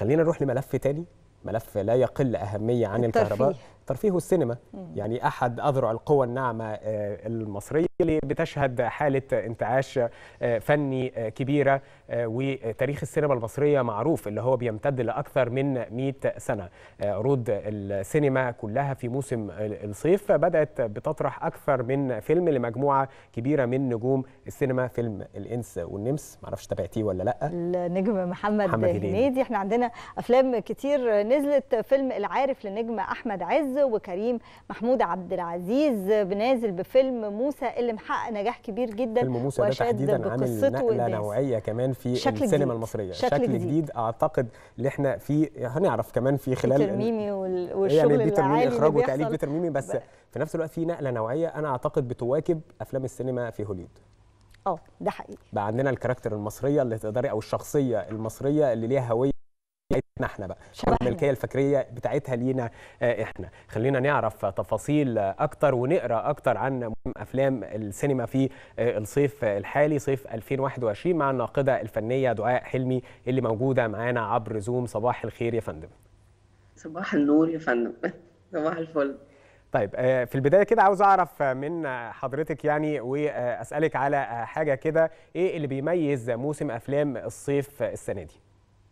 خلينا نروح لملف تاني ملف لا يقل اهميه عن الترفيه. الكهرباء الترفيه والسينما يعني احد اذرع القوى الناعمه آه، المصريه اللي بتشهد حاله انتعاش آه، فني آه، كبيره آه، وتاريخ السينما المصريه معروف اللي هو بيمتد لاكثر من 100 سنه آه، عروض السينما كلها في موسم الصيف بدات بتطرح اكثر من فيلم لمجموعه كبيره من نجوم السينما فيلم الانس والنمس معرفش تابعتيه ولا لا النجم محمد, محمد هنيدي. هنيدي احنا عندنا افلام كتير نزلت فيلم العارف للنجم احمد عز وكريم محمود عبد العزيز بنازل بفيلم موسى اللي محقق نجاح كبير جدا فيلم موسى ده وشاد تحديدا عامل بقصته نقله والناس. نوعيه كمان في شكل السينما جديد. المصريه شكل شكل, جديد. جديد. اعتقد اللي احنا فيه هنعرف كمان في خلال بيتر ميمي وال- يعني والشغل بيتر ميمي العالي اللي اخراج وتاليف بيحصل بيتر ميمي بس ب- في نفس الوقت في نقله نوعيه انا اعتقد بتواكب افلام السينما في هوليوود اه ده حقيقي بقى عندنا الكاركتر المصريه اللي تقدري او الشخصيه المصريه اللي ليها هويه بتاعتنا احنا بقى شبهنا. الملكيه الفكريه بتاعتها لينا آه، احنا خلينا نعرف تفاصيل آه، اكتر ونقرا اكتر عن مهم افلام السينما في آه، الصيف الحالي صيف 2021 مع الناقده الفنيه دعاء حلمي اللي موجوده معانا عبر زوم صباح الخير يا فندم صباح النور يا فندم صباح الفل طيب آه، في البدايه كده عاوز اعرف من حضرتك يعني واسالك على آه، حاجه كده ايه اللي بيميز موسم افلام الصيف السنه دي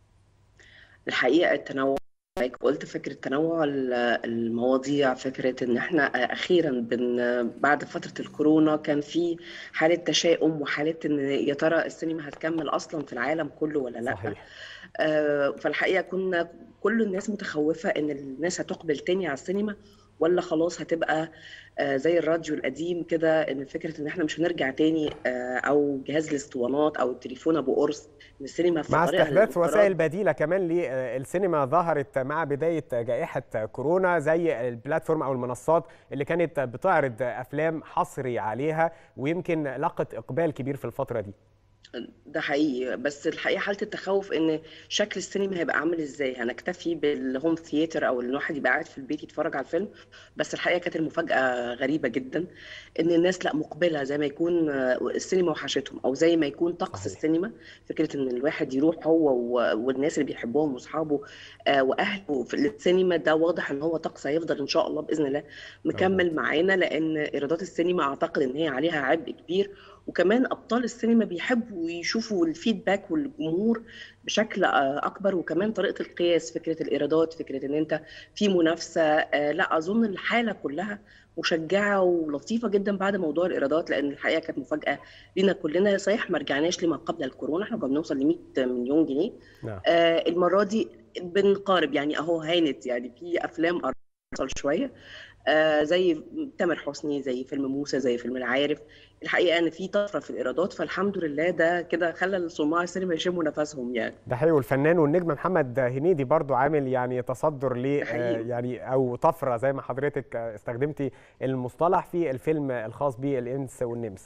الحقيقة التنوع like قلت فكرة تنوع ال- المواضيع فكرة ان احنا اخيرا بن بعد فترة الكورونا كان في حالة تشاؤم وحالة ان يا ترى السينما هتكمل اصلا في العالم كله ولا لا صحيح آه، فالحقيقة كنا كل الناس متخوفة إن الناس هتقبل تاني على السينما ولا خلاص هتبقى آه، زي الراديو القديم كده إن فكرة إن إحنا مش هنرجع تاني آه، أو جهاز الاسطوانات أو التليفون أبو قرص إن السينما في مع طريقها استحداث للانقراض. وسائل بديله كمان للسينما ظهرت مع بدايه جائحه كورونا زي البلاتفورم او المنصات اللي كانت بتعرض افلام حصري عليها ويمكن لقت اقبال كبير في الفتره دي ده حقيقي بس الحقيقه حاله التخوف ان شكل السينما هيبقى عامل ازاي هنكتفي بالهوم ثياتر او ان الواحد يبقى قاعد في البيت يتفرج على الفيلم بس الحقيقه كانت المفاجاه غريبه جدا ان الناس لا مقبله زي ما يكون آه، السينما وحشتهم او زي ما يكون طقس صحيح. السينما فكره ان الواحد يروح هو و- والناس اللي بيحبوهم واصحابه آه، واهله في السينما ده واضح ان هو طقس هيفضل ان شاء الله باذن الله مكمل معانا لان ايرادات السينما اعتقد ان هي عليها عبء كبير وكمان ابطال السينما بيحبوا يشوفوا الفيدباك والجمهور بشكل آه، اكبر وكمان طريقه القياس فكره الايرادات فكره ان انت في منافسه آه، لا اظن الحاله كلها مشجعه ولطيفه جدا بعد موضوع الايرادات لان الحقيقه كانت مفاجاه لينا كلنا صحيح ما رجعناش لما قبل الكورونا احنا كنا بنوصل ل 100 مليون جنيه نعم آه، المره دي بنقارب يعني اهو هانت يعني في افلام ارسل شويه آه، زي تامر حسني زي فيلم موسى زي فيلم العارف الحقيقه ان في طفره في الايرادات فالحمد لله ده كده خلى صناع السينما يشموا نفسهم يعني ده حقيقي والفنان والنجم محمد هنيدي برضو عامل يعني تصدر ل ده حقيقي. يعني او طفره زي ما حضرتك آه، استخدمتي المصطلح في الفيلم الخاص بالانس والنمس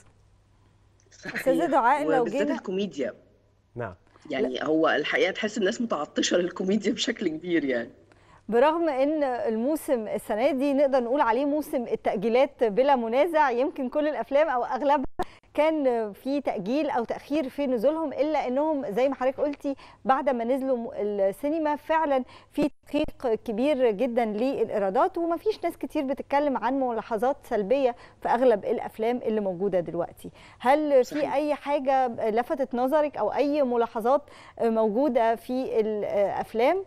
أستاذة دعاء، لو وبالذات جينا- الكوميديا نعم يعني هو الحقيقه تحس الناس متعطشه للكوميديا بشكل كبير يعني برغم ان الموسم السنه دي نقدر نقول عليه موسم التاجيلات بلا منازع يمكن كل الافلام او اغلبها كان في تاجيل او تاخير في نزولهم الا انهم زي ما حضرتك قلتي بعد ما نزلوا م- السينما فعلا في تحقيق كبير جدا للايرادات وما فيش ناس كتير بتتكلم عن ملاحظات سلبيه في اغلب الافلام اللي موجوده دلوقتي هل في صحيح. اي حاجه لفتت نظرك او اي ملاحظات موجوده في الافلام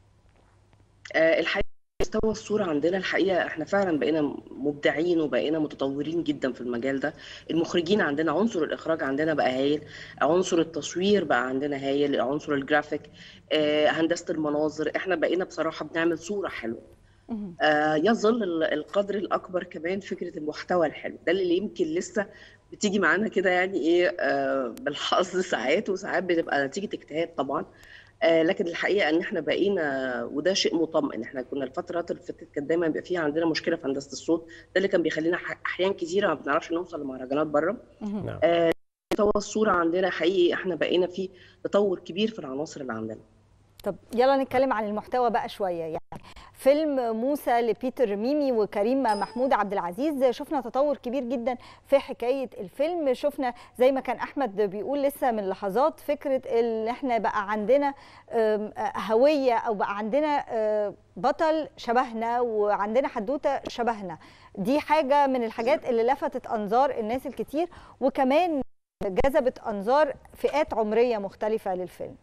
آه، الحقيقه مستوى الصورة عندنا الحقيقة احنا فعلا بقينا مبدعين وبقينا متطورين جدا في المجال ده المخرجين عندنا عنصر الإخراج عندنا بقى هايل عنصر التصوير بقى عندنا هايل عنصر الجرافيك آه، هندسة المناظر احنا بقينا بصراحة بنعمل صورة حلوة آه، يظل ال- القدر الأكبر كمان فكرة المحتوى الحلو ده اللي يمكن لسه بتيجي معانا كده يعني ايه آه، بالحظ ساعات وساعات بتبقى نتيجة اجتهاد طبعا آه، لكن الحقيقه ان احنا بقينا وده شيء مطمئن احنا كنا الفترات اللي فاتت كان دايما بيبقى فيها عندنا مشكله في هندسه الصوت ده اللي كان بيخلينا ح- احيان كتيره ما بنعرفش نوصل لمهرجانات بره نعم مستوى الصوره عندنا حقيقي احنا بقينا في تطور كبير في العناصر اللي عندنا طب يلا نتكلم عن المحتوى بقى شويه يعني فيلم موسى لبيتر ميمي وكريم محمود عبد العزيز شفنا تطور كبير جدا في حكايه الفيلم شفنا زي ما كان احمد بيقول لسه من لحظات فكره ان احنا بقى عندنا هويه او بقى عندنا بطل شبهنا وعندنا حدوته شبهنا دي حاجه من الحاجات اللي لفتت انظار الناس الكتير وكمان جذبت انظار فئات عمريه مختلفه للفيلم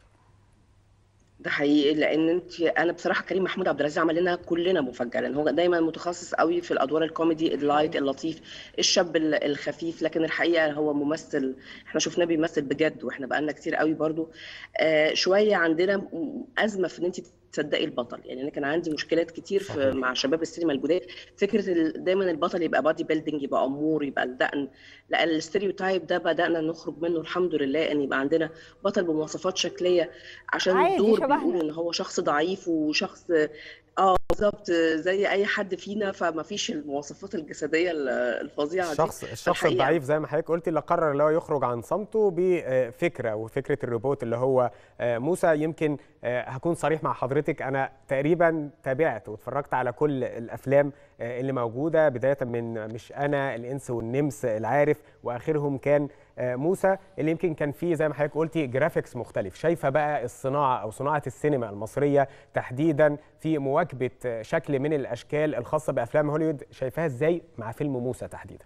ده حقيقي لان انت انا بصراحه كريم محمود عبد العزيز عمل لنا كلنا مفاجاه لان هو دايما متخصص قوي في الادوار الكوميدي اللايت اللطيف الشاب الخفيف لكن الحقيقه هو ممثل احنا شفناه بيمثل بجد واحنا بقالنا كتير قوي برضو آه شويه عندنا ازمه في ان انت تصدقي البطل يعني انا كان عندي مشكلات كتير في مع شباب السينما الجداد فكره دايما البطل يبقى بادي بيلدينج يبقى امور يبقى الدقن لا الستيريوتايب ده بدانا نخرج منه الحمد لله ان يبقى عندنا بطل بمواصفات شكليه عشان الدور بيقول ان هو شخص ضعيف وشخص اه بالظبط زي اي حد فينا فما فيش المواصفات الجسديه الفظيعه دي الشخص الشخص الضعيف زي ما حضرتك قلتي اللي قرر اللي هو يخرج عن صمته بفكره وفكره الروبوت اللي هو موسى يمكن هكون صريح مع حضرتك انا تقريبا تابعت واتفرجت على كل الافلام اللي موجوده بدايه من مش انا الانس والنمس العارف واخرهم كان موسى اللي يمكن كان فيه زي ما حضرتك قلتي جرافيكس مختلف شايفه بقى الصناعه او صناعه السينما المصريه تحديدا في مواكبه شكل من الاشكال الخاصه بافلام هوليوود شايفاها ازاي مع فيلم موسى تحديدا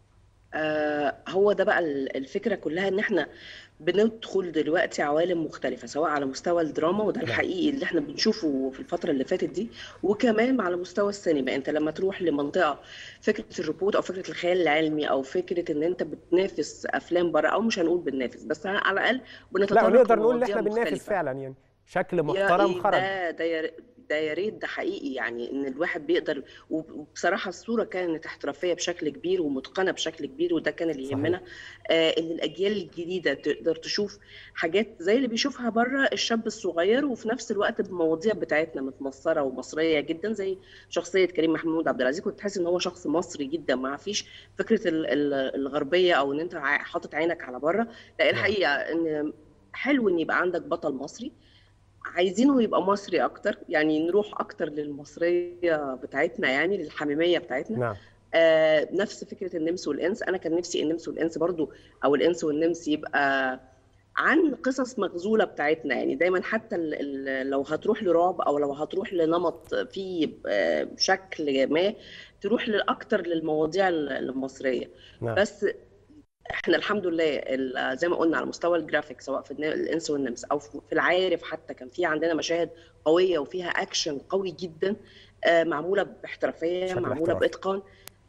آه هو ده بقى الفكره كلها ان احنا بندخل دلوقتي عوالم مختلفة سواء على مستوى الدراما وده الحقيقي اللي احنا بنشوفه في الفترة اللي فاتت دي وكمان على مستوى السينما انت لما تروح لمنطقة فكرة الروبوت او فكرة الخيال العلمي او فكرة ان انت بتنافس افلام بره او مش هنقول بننافس بس على الاقل بنتطرق لا نقدر نقول ان احنا بننافس فعلا يعني شكل محترم خرج ده ده ده يا ريت ده حقيقي يعني ان الواحد بيقدر وبصراحه الصوره كانت احترافيه بشكل كبير ومتقنه بشكل كبير وده كان اللي يهمنا آه ان الاجيال الجديده تقدر تشوف حاجات زي اللي بيشوفها بره الشاب الصغير وفي نفس الوقت بمواضيع بتاعتنا متمصره ومصريه جدا زي شخصيه كريم محمود عبد العزيز كنت تحس ان هو شخص مصري جدا ما فيش فكره الغربيه او ان انت حاطط عينك على بره لا الحقيقه ان حلو ان يبقى عندك بطل مصري عايزينه يبقى مصري اكتر يعني نروح اكتر للمصريه بتاعتنا يعني للحميميه بتاعتنا نعم. آه نفس فكره النمس والانس انا كان نفسي النمس والانس برضو او الانس والنمس يبقى عن قصص مغزوله بتاعتنا يعني دايما حتى ال ال لو هتروح لرعب او لو هتروح لنمط فيه آه شكل ما تروح لاكتر للمواضيع المصريه نعم. بس احنا الحمد لله زي ما قلنا على مستوى الجرافيك سواء في الانس والنمس او في العارف حتى كان في عندنا مشاهد قويه وفيها اكشن قوي جدا معموله باحترافيه معموله باتقان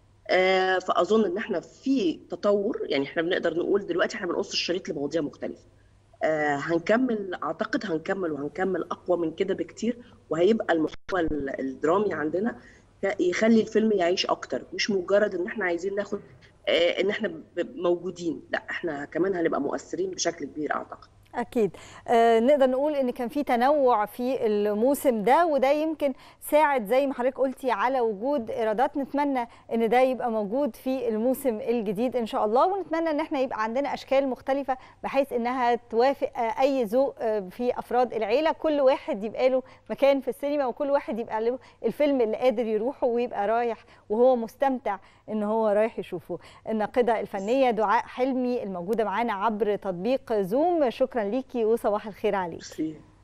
فاظن ان احنا في تطور يعني احنا بنقدر نقول دلوقتي احنا بنقص الشريط لمواضيع مختلفه هنكمل اعتقد هنكمل وهنكمل اقوى من كده بكتير وهيبقى المحتوى الدرامي عندنا يخلي الفيلم يعيش اكتر مش مجرد ان احنا عايزين ناخد ان احنا موجودين لا احنا كمان هنبقى مؤثرين بشكل كبير اعتقد اكيد آه نقدر نقول ان كان في تنوع في الموسم ده وده يمكن ساعد زي ما حضرتك قلتي على وجود ايرادات نتمنى ان ده يبقى موجود في الموسم الجديد ان شاء الله ونتمنى ان احنا يبقى عندنا اشكال مختلفه بحيث انها توافق اي ذوق في افراد العيله كل واحد يبقى له مكان في السينما وكل واحد يبقى له الفيلم اللي قادر يروحه ويبقى رايح وهو مستمتع ان هو رايح يشوفه الناقده الفنيه دعاء حلمي الموجوده معانا عبر تطبيق زوم شكرا ليكي وصباح الخير عليك